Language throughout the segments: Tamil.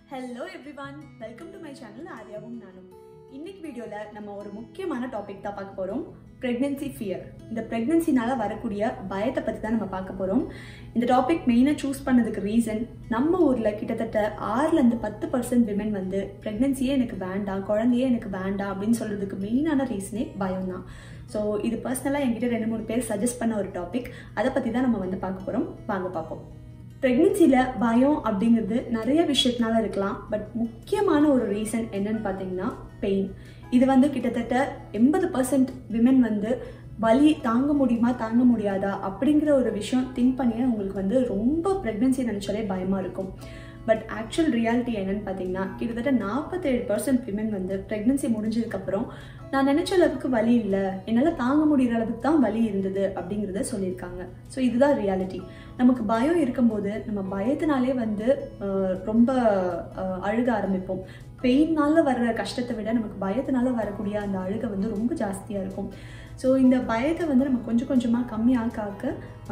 hello everyone welcome to my channel ஆர்யாவும் நானும் இன்னைக்கு வீடியோவில் நம்ம ஒரு முக்கியமான டாபிக் தான் பார்க்க போகிறோம் ப்ரெக்னென்சி ஃபியர் இந்த ப்ரெக்னென்சினால வரக்கூடிய பயத்தை பற்றி தான் நம்ம பார்க்க போகிறோம் இந்த டாபிக் மெயினாக சூஸ் பண்ணதுக்கு ரீசன் நம்ம ஊரில் கிட்டத்தட்ட ஆறுலேருந்து பத்து பர்சன்ட் விமன் வந்து ப்ரெக்னென்சியே எனக்கு வேண்டாம் குழந்தையே எனக்கு வேண்டாம் அப்படின்னு சொல்கிறதுக்கு மெயினான ரீசனே பயம் தான் ஸோ இது பர்சனலாக என்கிட்ட ரெண்டு மூணு பேர் சஜஸ்ட் பண்ண ஒரு டாபிக் அதை பற்றி தான் நம்ம வந்து பார்க்க போகிறோம் வாங்க பார்ப்போம் ப்ரெக்னென்சியில் பயம் அப்படிங்கிறது நிறைய விஷயத்தினால இருக்கலாம் பட் முக்கியமான ஒரு ரீசன் என்னன்னு பார்த்தீங்கன்னா பெயின் இது வந்து கிட்டத்தட்ட எண்பது பர்சன்ட் விமன் வந்து வலி தாங்க முடியுமா தாங்க முடியாதா அப்படிங்கிற ஒரு விஷயம் திங்க் பண்ணியே உங்களுக்கு வந்து ரொம்ப ப்ரெக்னென்சி நினச்சாலே பயமாக இருக்கும் பட் ஆக்சுவல் ரியாலிட்டி என்னன்னு பார்த்தீங்கன்னா கிட்டத்தட்ட நாற்பத்தேழு பர்சன்ட் விமன் வந்து ப்ரெக்னென்சி முடிஞ்சதுக்கப்புறம் நான் நினச்ச அளவுக்கு வலி இல்லை என்னால் தாங்க முடிகிற அளவுக்கு தான் வலி இருந்தது அப்படிங்கிறத சொல்லியிருக்காங்க ஸோ இதுதான் ரியாலிட்டி நமக்கு பயம் இருக்கும்போது நம்ம பயத்தினாலே வந்து ஆஹ், ரொம்ப ஆஹ், அழுக ஆரம்பிப்போம் பெயின்னால வர்ற கஷ்டத்தை விட நமக்கு பயத்தினால வரக்கூடிய அந்த அழுகை வந்து ரொம்ப ஜாஸ்தியாக இருக்கும் ஸோ இந்த பயத்தை வந்து நம்ம கொஞ்சம் கொஞ்சமாக கம்மியாக்க ஆக்க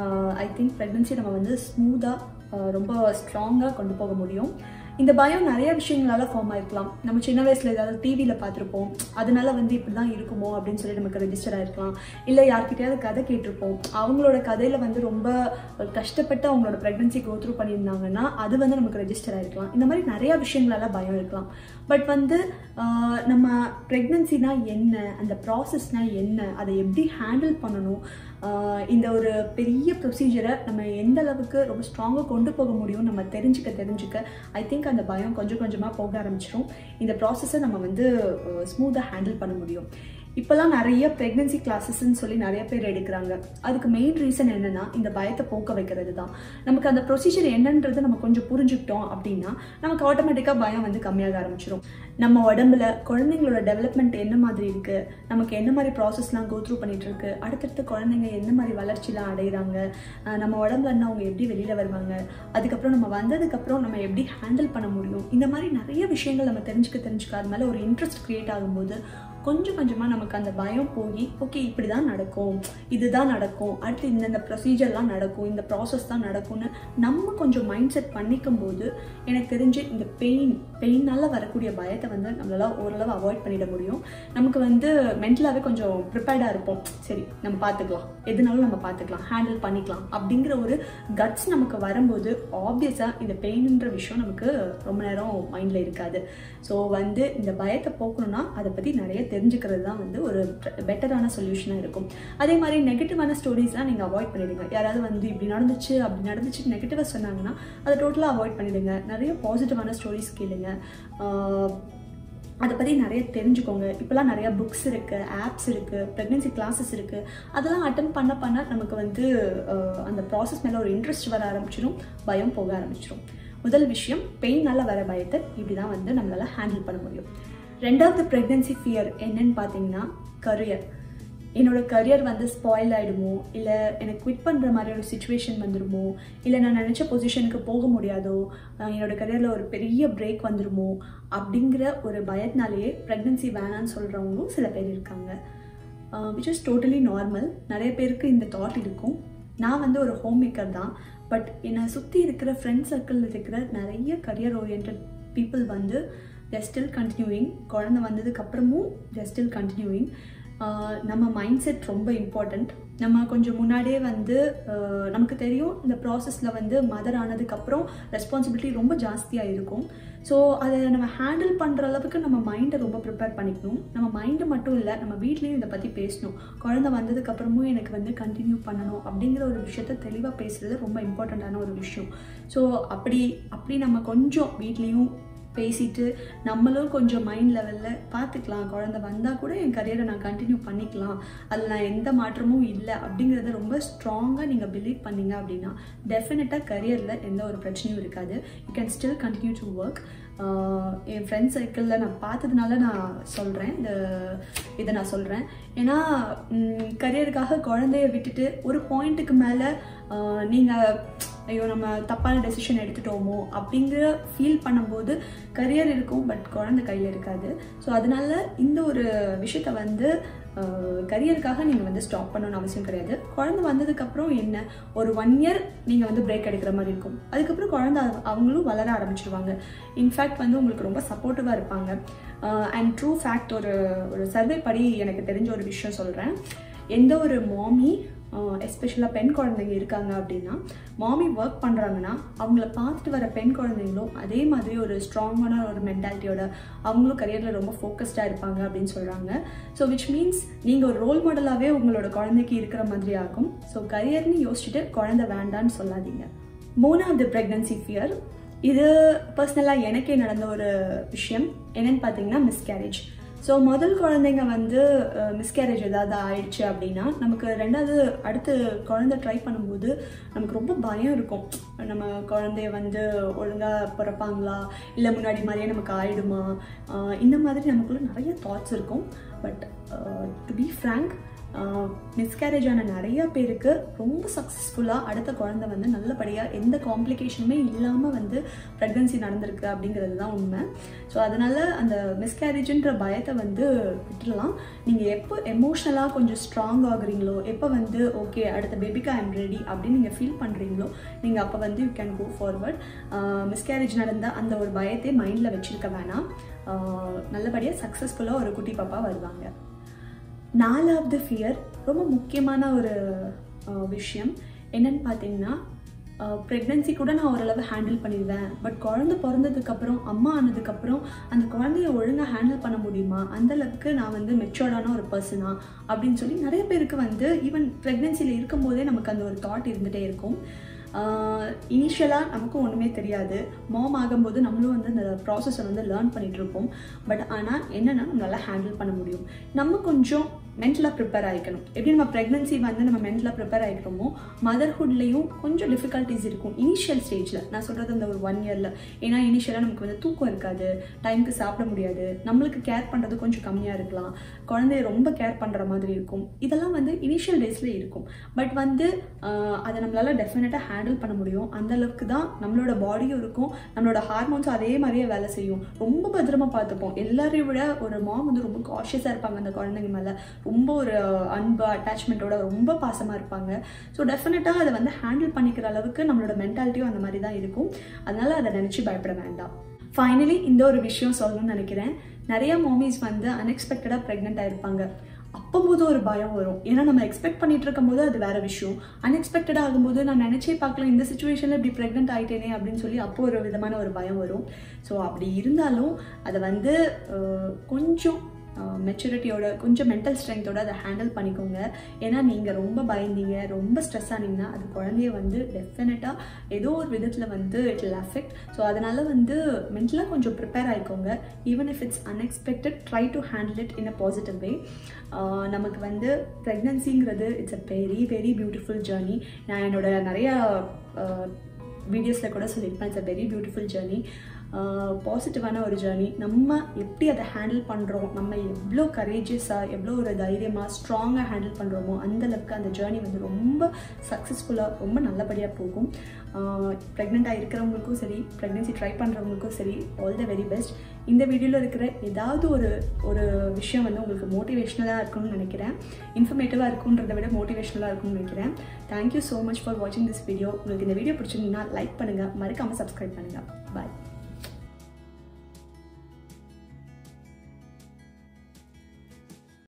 ஐ திங்க் ப்ரெக்னென்சி நம்ம வந்து ஸ்மூத்தாக ரொம்ப ஸ்ட்ராங்காக கொண்டு போக முடியும் இந்த பயம் நிறைய விஷயங்களால ஃபார்ம் ஆயிருக்கலாம் நம்ம சின்ன வயசுல ஏதாவது டிவியில் பார்த்துருப்போம் அதனால வந்து இப்படி தான் இருக்குமோ அப்படின்னு சொல்லி நமக்கு ரெஜிஸ்டர் ஆயிருக்கலாம் இல்லை யார்கிட்டயாவது கதை கேட்டிருப்போம் அவங்களோட கதையில வந்து ரொம்ப கஷ்டப்பட்டு அவங்களோட ப்ரெக்னன்சி கோ த்ரூ பண்ணியிருந்தாங்கன்னா அது வந்து நமக்கு ரெஜிஸ்டர் ஆயிருக்கலாம் இந்த மாதிரி நிறைய விஷயங்களால பயம் இருக்கலாம் பட் வந்து ஆஹ், நம்ம ப்ரெக்னன்சினா என்ன அந்த ப்ராசஸ்னா என்ன அதை எப்படி ஹேண்டில் பண்ணணும் ஆஹ், இந்த ஒரு பெரிய ப்ரொசீஜரை நம்ம எந்த அளவுக்கு ரொம்ப ஸ்ட்ராங்காக கொண்டு போக முடியும் நம்ம தெரிஞ்சுக்க தெரிஞ்சுக்க ஐ திங்க் அந்த பயம் கொஞ்சம் கொஞ்சமாக போக ஆரம்பிச்சிரும் இந்த ப்ராசஸை நம்ம வந்து ஸ்மூத்தாக ஹேண்டில் பண்ண முடியும் இப்போல்லாம் நிறைய ப்ரெக்னென்சி கிளாஸஸ்ன்னு சொல்லி நிறைய பேர் எடுக்கிறாங்க அதுக்கு மெயின் ரீசன் என்னன்னா இந்த பயத்தை போக்க வைக்கிறது தான் நமக்கு அந்த ப்ரொசீஜர் என்னன்றது நம்ம கொஞ்சம் புரிஞ்சுக்கிட்டோம் அப்படின்னா நமக்கு ஆட்டோமேட்டிக்காக பயம் வந்து கம்மியாக ஆரம்பிச்சிடும் நம்ம உடம்புல குழந்தைங்களோட டெவலப்மெண்ட் என்ன மாதிரி இருக்கு நமக்கு என்ன மாதிரி ப்ராசஸ்லாம் கோ த்ரூ பண்ணிட்டு இருக்கு அடுத்தடுத்து குழந்தைங்க என்ன மாதிரி வளர்ச்சிலாம் அடைகிறாங்க அஹ் நம்ம உடம்புல இருந்து அவங்க எப்படி வெளியில வருவாங்க அதுக்கப்புறம் நம்ம வந்ததுக்கப்புறம் நம்ம எப்படி ஹேண்டில் பண்ண முடியும் இந்த மாதிரி நிறைய விஷயங்கள் நம்ம தெரிஞ்சுக்க தெரிஞ்சுக்க அது மேலே ஒரு இன்ட்ரெஸ்ட் கிரியேட் ஆகும்போது கொஞ்சம் கொஞ்சமாக நமக்கு அந்த பயம் போய் ஓகே இப்படி தான் நடக்கும் இதுதான் நடக்கும் அடுத்து இந்தந்த ப்ரொசீஜர்லாம் நடக்கும் இந்த ப்ராசஸ் தான் நடக்கும்னு நம்ம கொஞ்சம் மைண்ட் செட் பண்ணிக்கும் போது எனக்கு தெரிஞ்சு இந்த பெயின் பெயினால் வரக்கூடிய பயத்தை வந்து நம்மளால ஓரளவு அவாய்ட் பண்ணிட முடியும் நமக்கு வந்து மென்டலாகவே கொஞ்சம் ப்ரிப்பேர்டாக இருப்போம் சரி நம்ம பார்த்துக்கலாம் எதுனாலும் நம்ம பார்த்துக்கலாம் ஹேண்டில் பண்ணிக்கலாம் அப்படிங்கிற ஒரு கட்ஸ் நமக்கு வரும்போது ஆப்வியஸாக இந்த பெயின்ன்ற விஷயம் நமக்கு ரொம்ப நேரம் மைண்டில் இருக்காது ஸோ வந்து இந்த பயத்தை போக்கணும்னா அதை பற்றி நிறைய தெரிஞ்சுக்கிறது தான் வந்து ஒரு பெட்டரான சொல்யூஷனாக இருக்கும் அதே மாதிரி நெகட்டிவான ஸ்டோரிஸ்லாம் நீங்கள் அவாய்ட் பண்ணிடுங்க யாராவது வந்து இப்படி நடந்துச்சு அப்படி நடந்துச்சு நெகட்டிவாக சொன்னாங்கன்னா அதை டோட்டலாக அவாய்ட் பண்ணிடுங்க நிறைய பாசிட்டிவான ஸ்டோரிஸ் கேளுங்க ஆஹ் அதை பற்றி நிறைய தெரிஞ்சுக்கோங்க இப்போலாம் நிறைய புக்ஸ் இருக்குது ஆப்ஸ் இருக்குது ப்ரெக்னென்சி கிளாஸஸ் இருக்குது அதெல்லாம் அட்டன் பண்ண பண்ண நமக்கு வந்து ஆஹ் அந்த ப்ராசஸ் மேலே ஒரு இன்ட்ரெஸ்ட் வர ஆரம்பிச்சிடும் பயம் போக ஆரம்பிச்சிடும் முதல் விஷயம் பெயினால் வர பயத்தை இப்படி தான் வந்து நம்மளால் ஹேண்டில் பண்ண முடியும் ரெண்டாவது ப்ரெக்னென்சி ஃபியர் என்னன்னு பார்த்தீங்கன்னா கரியர் என்னோட கரியர் வந்து ஸ்பாயில் ஆகிடுமோ இல்லை எனக்கு குவிட் பண்ணுற மாதிரி ஒரு சுச்சுவேஷன் வந்துடுமோ இல்லை நான் நினச்ச பொசிஷனுக்கு போக முடியாதோ அஹ் என்னோட கரியரில் ஒரு பெரிய பிரேக் வந்துடுமோ அப்படிங்கிற ஒரு பயத்தினாலேயே ப்ரெக்னென்சி வேணான்னு சொல்கிறவங்களும் சில பேர் இருக்காங்க விச் இஸ் டோட்டலி நார்மல் நிறைய பேருக்கு இந்த தாட் இருக்கும் நான் வந்து ஒரு ஹோம் மேக்கர் தான் பட் என்னை சுற்றி இருக்கிற ஃப்ரெண்ட் சர்க்கிளில் இருக்கிற நிறைய கரியர் ஓரியன்ட் பீப்புள் வந்து they're ஸ்டில் கண்டினியூவிங் குழந்தை வந்ததுக்கு அப்புறமும் they're ஸ்டில் கண்டினியூவிங் நம்ம மைண்ட் செட் ரொம்ப இம்பார்ட்டண்ட் நம்ம கொஞ்சம் முன்னாடியே வந்து ஆஹ் நமக்கு தெரியும் இந்த ப்ராசஸில் வந்து மதர் ஆனதுக்கப்புறம் ரெஸ்பான்சிபிலிட்டி ரொம்ப ஜாஸ்தியாக இருக்கும் ஸோ அதை நம்ம ஹேண்டில் பண்ணுற அளவுக்கு நம்ம மைண்டை ரொம்ப ப்ரிப்பேர் பண்ணிக்கணும் நம்ம மைண்டு மட்டும் இல்லை நம்ம வீட்லேயும் இதை பற்றி பேசணும் குழந்தை வந்ததுக்கப்புறமும் எனக்கு வந்து கண்டினியூ பண்ணணும் அப்படிங்கிற ஒரு விஷயத்த தெளிவாக பேசுகிறது ரொம்ப இம்பார்ட்டண்ட்டான ஒரு விஷயம் ஸோ அப்படி அப்படி நம்ம கொஞ்சம் வீட்லேயும் பேசிட்டு நம்மளும் கொஞ்சம் மைண்ட் லெவலில் பார்த்துக்கலாம் குழந்தை வந்தால் கூட என் கரியரை நான் கண்டினியூ பண்ணிக்கலாம் அதில் நான் எந்த மாற்றமும் இல்லை அப்படிங்கிறத ரொம்ப ஸ்ட்ராங்காக நீங்கள் பிலீவ் பண்ணீங்க அப்படின்னா டெஃபினட்டாக கரியரில் எந்த ஒரு பிரச்சனையும் இருக்காது you can still continue to work என் ஃப்ரெண்ட் சர்க்கிளில் நான் பார்த்ததுனால நான் சொல்கிறேன் இந்த இதை நான் சொல்கிறேன் ஏன்னா கரியருக்காக குழந்தைய விட்டுட்டு ஒரு பாயிண்ட்டுக்கு மேலே நீங்கள் ஐயோ நம்ம தப்பான டெசிஷன் எடுத்துட்டோமோ அப்படிங்கிற ஃபீல் பண்ணும்போது கரியர் இருக்கும் பட் குழந்தை கையில் இருக்காது ஸோ அதனால இந்த ஒரு விஷயத்த வந்து கரியருக்காக நீங்கள் வந்து ஸ்டாப் பண்ணணும்னு அவசியம் கிடையாது குழந்தை வந்ததுக்கப்புறம் என்ன ஒரு ஒன் இயர் நீங்கள் வந்து பிரேக் எடுக்கிற மாதிரி இருக்கும் அதுக்கப்புறம் குழந்தை அவ- அவங்களும் வளர ஆரம்பிச்சிருவாங்க இன்ஃபேக்ட் வந்து உங்களுக்கு ரொம்ப சப்போர்ட்டிவாக இருப்பாங்க அண்ட் ட்ரூ ஃபேக்ட் ஒரு ஒரு சர்வே படி எனக்கு தெரிஞ்ச ஒரு விஷயம் சொல்கிறேன் எந்த ஒரு மாமி எஸ்பெஷலாக பெண் குழந்தைங்க இருக்காங்க அப்படின்னா மாமி ஒர்க் பண்ணுறாங்கன்னா அவங்கள பார்த்துட்டு வர பெண் குழந்தைங்களும் அதே மாதிரி ஒரு ஸ்ட்ராங்கான ஒரு மென்டாலிட்டியோட அவங்களும் கரியரில் ரொம்ப ஃபோக்கஸ்டாக இருப்பாங்க அப்படின்னு சொல்கிறாங்க ஸோ விச் மீன்ஸ் நீங்கள் ஒரு ரோல் மாடலாகவே உங்களோட குழந்தைக்கு இருக்கிற மாதிரி ஆகும் ஸோ கரியர்னு யோசிச்சுட்டு குழந்தை வேண்டான்னு சொல்லாதீங்க மூணாவது ப்ரெக்னன்சி ஃபியர் இது பர்சனலாக எனக்கே நடந்த ஒரு விஷயம் என்னன்னு பார்த்தீங்கன்னா மிஸ்கேரேஜ் ஸோ முதல் குழந்தைங்க வந்து மிஸ்கேரேஜ் ஏதாவது ஆயிடுச்சு அப்படின்னா நமக்கு ரெண்டாவது அடுத்து குழந்தை ட்ரை பண்ணும்போது நமக்கு ரொம்ப பயம் இருக்கும் நம்ம குழந்தைய வந்து ஒழுங்காக பிறப்பாங்களா இல்லை முன்னாடி மாதிரியே நமக்கு ஆயிடுமா அஹ் இந்த மாதிரி நமக்குள்ள நிறைய தாட்ஸ் இருக்கும் but to be frank miscarriage ஆன நிறைய பேருக்கு ரொம்ப சக்ஸஸ்ஃபுல்லாக அடுத்த குழந்தை வந்து நல்லபடியாக எந்த காம்ப்ளிகேஷனுமே இல்லாமல் வந்து ப்ரெக்னன்சி நடந்திருக்கு அப்படிங்கிறது தான் உண்மை ஸோ அதனால் அந்த மிஸ்கேரேஜ்ன்ற பயத்தை வந்து விட்டுடலாம் நீங்கள் எப்போ எமோஷ்னலாக கொஞ்சம் ஸ்ட்ராங் ஆகுறீங்களோ எப்போ வந்து ஓகே அடுத்த பேபிக்கு ஐ எம் ரெடி அப்படின்னு நீங்கள் ஃபீல் பண்ணுறீங்களோ நீங்கள் அப்போ வந்து you can go forward miscarriage நடந்த அந்த ஒரு பயத்தை மைண்டில் வச்சுருக்க வேணாம் நல்லபடியாக சக்ஸஸ்ஃபுல்லாக ஒரு குட்டி பாப்பா வருவாங்க நாலாவது ஃபியர் ரொம்ப முக்கியமான ஒரு அஹ், விஷயம் என்னன்னு பார்த்தீங்கன்னா ப்ரெக்னென்சி கூட நான் ஓரளவு ஹேண்டில் பண்ணிடுவேன் பட் குழந்தை பிறந்ததுக்கப்புறம் அம்மா ஆனதுக்கப்புறம் அந்த குழந்தைய ஒழுங்காக ஹேண்டில் பண்ண முடியுமா அந்த அளவுக்கு நான் வந்து மெச்சோர்டான ஒரு பர்சனா அப்படின்னு சொல்லி நிறைய பேருக்கு வந்து ஈவன் ப்ரெக்னென்சியில் இருக்கும்போதே நமக்கு அந்த ஒரு தாட் இருந்துகிட்டே இருக்கும் இனிஷியலாக நமக்கும் ஒன்றுமே தெரியாது மாம் ஆகும்போது நம்மளும் வந்து அந்த ப்ராசஸை வந்து லேர்ன் பண்ணிட்டு இருப்போம் பட் ஆனால் என்னென்னா நம்மளால ஹேண்டில் பண்ண முடியும் நம்ம கொஞ்சம் மென்டலாக ப்ரிப்பேர் ஆகிக்கணும் எப்படி நம்ம ப்ரெக்னன்சி வந்து நம்ம மென்டலாக ப்ரிப்பேர் ஆகிக்கிறோமோ மதர்ஹுட்லேயும் கொஞ்சம் டிஃபிகல்ட்டிஸ் இருக்கும் இனிஷியல் ஸ்டேஜில் நான் சொல்கிறது அந்த ஒரு ஒன் இயரில் ஏன்னா இனிஷியலாக நமக்கு வந்து தூக்கம் இருக்காது டைமுக்கு சாப்பிட முடியாது நம்மளுக்கு கேர் பண்ணுறது கொஞ்சம் கம்மியாக இருக்கலாம் குழந்தைய ரொம்ப கேர் பண்ணுற மாதிரி இருக்கும் இதெல்லாம் வந்து இனிஷியல் டேஸில் இருக்கும் பட் வந்து ஆஹ், அதை நம்மளால டெஃபினட்டாக ஹேண்டில் பண்ண முடியும் அந்த அளவுக்கு தான் நம்மளோட பாடியும் இருக்கும் நம்மளோட ஹார்மோன்ஸும் அதே மாதிரியே வேலை செய்யும் ரொம்ப பத்திரமா பார்த்துப்போம் எல்லாரையும் விட ஒரு மாம் வந்து ரொம்ப காஷியஸாக இருப்பாங்க அந்த குழந்தைங்க மேலே ரொம்ப ஒரு அன்பு அட்டாச்மெண்ட்டோட ரொம்ப பாசமாக இருப்பாங்க ஸோ டெஃபினட்டாக அதை வந்து ஹேண்டில் பண்ணிக்கிற அளவுக்கு நம்மளோட மென்டாலிட்டியும் அந்த மாதிரி தான் இருக்கும் அதனால அதை நினச்சி பயப்பட வேண்டாம் ஃபைனலி இந்த ஒரு விஷயம் சொல்லணும்னு நினைக்கிறேன் நிறைய மாமிஸ் வந்து அன்எக்ஸ்பெக்டடாக ப்ரெக்னென்ட் ஆயிருப்பாங்க அப்போது ஒரு பயம் வரும் ஏன்னா நம்ம எக்ஸ்பெக்ட் பண்ணிட்டு இருக்கும்போது அது வேற விஷயம் அன்எக்ஸ்பெக்டட் ஆகும்போது நான் நினைச்சே பார்க்கல இந்த சுச்சுவேஷனில் இப்படி ப்ரெக்னென்ட் ஆயிட்டேனே அப்படின்னு சொல்லி அப்போ ஒரு விதமான ஒரு பயம் வரும் ஸோ அப்படி இருந்தாலும் அதை வந்து அஹ், கொஞ்சம் மெச்சூரிட்டியோட கொஞ்சம் மென்டல் ஸ்ட்ரென்த்தோட அதை ஹேண்டில் பண்ணிக்கோங்க ஏன்னா நீங்கள் ரொம்ப பயந்தீங்க ரொம்ப ஸ்ட்ரெஸ் ஆனீங்கன்னா அது குழந்தைய வந்து டெஃபினட்டாக ஏதோ ஒரு விதத்தில் வந்து இட் will affect ஸோ அதனால் வந்து மென்டலாக கொஞ்சம் ப்ரிப்பேர் ஆகிக்கோங்க even if it's unexpected try to handle it in a positive way நமக்கு வந்து ப்ரெக்னன்சிங்கிறது it's a very very beautiful journey நான் என்னோட நிறையா வீடியோஸில் கூட சொல்லியிருப்பேன் it's a very beautiful journey பாசிட்டிவான ஒரு ஜேர்னி நம்ம எப்படி அதை ஹேண்டில் பண்ணுறோம் நம்ம எவ்வளோ கரேஜியஸாக எவ்வளோ ஒரு தைரியமாக ஸ்ட்ராங்காக ஹேண்டில் பண்ணுறோமோ அந்தளவுக்கு அந்த ஜேர்னி வந்து ரொம்ப சக்ஸஸ்ஃபுல்லாக ரொம்ப நல்லபடியாக போகும் ப்ரெக்னெண்ட்டாக இருக்கிறவங்களுக்கும் சரி ப்ரெக்னென்சி ட்ரை பண்ணுறவங்களுக்கும் சரி ஆல் த வெரி பெஸ்ட் இந்த வீடியோவில் இருக்கிற ஏதாவது ஒரு ஒரு விஷயம் வந்து உங்களுக்கு மோட்டிவேஷ்னலாக இருக்கும்னு நினைக்கிறேன் இன்ஃபர்மேட்டிவாக இருக்குன்றதை விட மோட்டிவேஷ்னலாக இருக்கும்னு நினைக்கிறேன் தேங்க்யூ ஸோ மச் ஃபார் வாட்சிங் திஸ் வீடியோ உங்களுக்கு இந்த வீடியோ பிடிச்சிருந்தீங்கன்னா லைக் பண்ணுங்கள் மறக்காமல் சப்ஸ்கிரைப் பண்ணுங்கள் பாய்